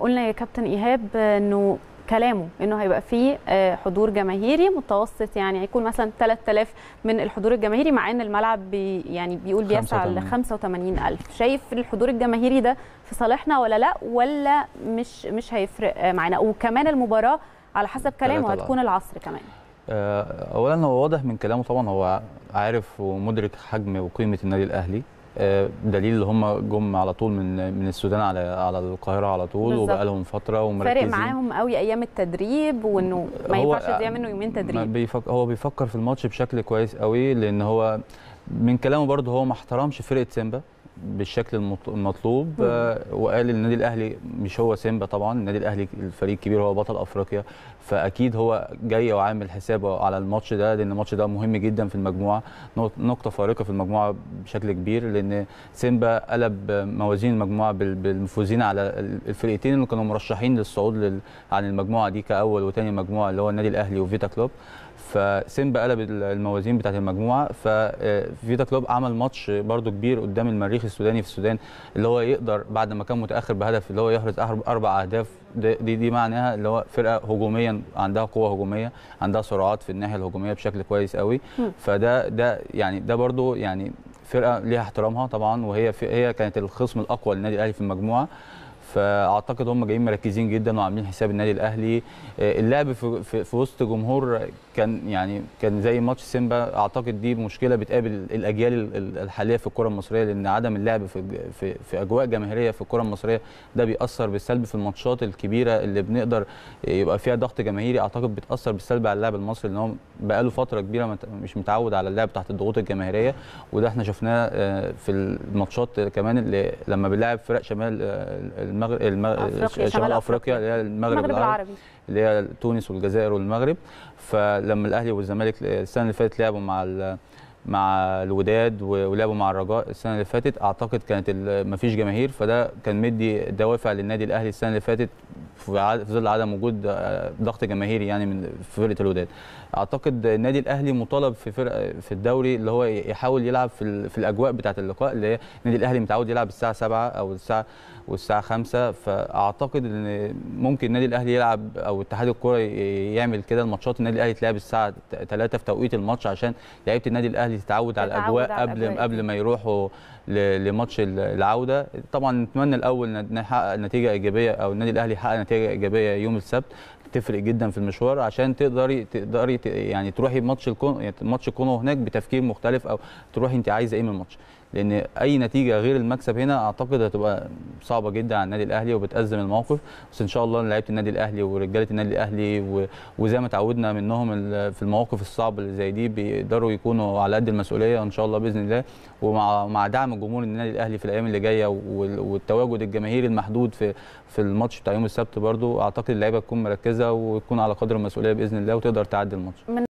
قلنا يا كابتن ايهاب انه كلامه انه هيبقى فيه حضور جماهيري متوسط يعني هيكون مثلا 3000 من الحضور الجماهيري مع ان الملعب بي يعني بيقول بيسعى ل 85000 شايف الحضور الجماهيري ده في صالحنا ولا لا ولا مش مش هيفرق معانا وكمان المباراه على حسب كلامه هتكون العصر كمان اولا هو واضح من كلامه طبعا هو عارف ومدرك حجم وقيمه النادي الاهلي دليل اللي هم جم على طول من من السودان على على القاهره على طول وبقى لهم فتره ومركزين فارق معاهم قوي ايام التدريب وانه ما ينفعش يضيع منه يومين تدريب بيفكر هو بيفكر في الماتش بشكل كويس قوي لان هو من كلامه برده هو ما احترمش فرقه سيمبا بالشكل المطلوب آه وقال النادي الاهلي مش هو سيمبا طبعا النادي الاهلي الفريق الكبير هو بطل افريقيا فاكيد هو جاي وعامل حسابه على الماتش ده لان الماتش ده مهم جدا في المجموعه نقطه فارقه في المجموعه بشكل كبير لان سيمبا قلب موازين المجموعه بالمفوزين على الفرقتين اللي كانوا مرشحين للصعود عن المجموعه دي كاول وثاني مجموعه اللي هو النادي الاهلي وفيتا كلوب فسيمبا قلب الموازين بتاعت المجموعه ففيتا كلوب عمل ماتش برده كبير قدام المريخ السوداني في السودان اللي هو يقدر بعد ما كان متاخر بهدف اللي هو يحرز اربع اهداف دي دي معناها اللي هو فرقه هجوميا عندها قوه هجوميه عندها سرعات في الناحيه الهجوميه بشكل كويس قوي فده ده يعني ده برده يعني فرقه ليها احترامها طبعا وهي هي كانت الخصم الاقوى للنادي الاهلي في المجموعه فاعتقد هم جايين مركزين جدا وعاملين حساب النادي الاهلي اللعب في, في, في وسط جمهور كان يعني كان زي ماتش سيمبا اعتقد دي مشكله بتقابل الاجيال الحاليه في الكره المصريه لان عدم اللعب في في, في اجواء جماهيريه في الكره المصريه ده بيأثر بالسلب في الماتشات الكبيره اللي بنقدر يبقى فيها ضغط جماهيري اعتقد بتأثر بالسلب على اللاعب المصري لان هو بقاله فتره كبيره مش متعود على اللعب تحت الضغوط الجماهيريه وده احنا شفناه في الماتشات كمان اللي لما بنلاعب فرق شمال المغرب أفريقيا شمال افريقيا اللي هي المغرب, المغرب العربي اللي هي تونس والجزائر والمغرب فلما الاهلي والزمالك السنه اللي فاتت لعبوا مع مع الوداد ولعبوا مع الرجاء السنه اللي فاتت اعتقد كانت ما فيش جماهير فده كان مدي دوافع للنادي الاهلي السنه اللي فاتت في ظل عدم وجود ضغط جماهيري يعني من فرقه الوداد اعتقد النادي الاهلي مطالب في فرقه في الدوري اللي هو يحاول يلعب في, في الاجواء بتاعه اللقاء اللي هي النادي الاهلي متعود يلعب الساعه 7 او الساعه والساعه 5 فاعتقد ان ممكن النادي الاهلي يلعب او اتحاد الكوره يعمل كده الماتشات النادي الاهلي تلعب الساعه 3 في توقيت الماتش عشان لعيبه النادي الاهلي تتعود على الاجواء قبل قبل ما يروحوا لماتش العوده طبعا نتمنى الاول نحقق نتيجه ايجابيه او النادي الاهلي يحقق نتيجه ايجابيه يوم السبت تفرق جدا في المشوار عشان تقدري تقدري يعني تروحي ماتش الكون يعني ماتش الكونو هناك بتفكير مختلف او تروحي انت عايزه ايه من الماتش لان اي نتيجه غير المكسب هنا اعتقد هتبقى صعبه جدا على النادي الاهلي وبتازم الموقف بس ان شاء الله لعيبه النادي الاهلي ورجاله النادي الاهلي وزي ما تعودنا منهم في المواقف الصعبه اللي زي دي بيقدروا يكونوا على قد المسؤوليه ان شاء الله باذن الله ومع مع دعم جمهور النادي الاهلي في الايام اللي جايه والتواجد الجماهيري المحدود في في الماتش بتاع يوم السبت برضو اعتقد اللعيبه تكون مركزه وتكون على قدر المسؤوليه باذن الله وتقدر تعدي الماتش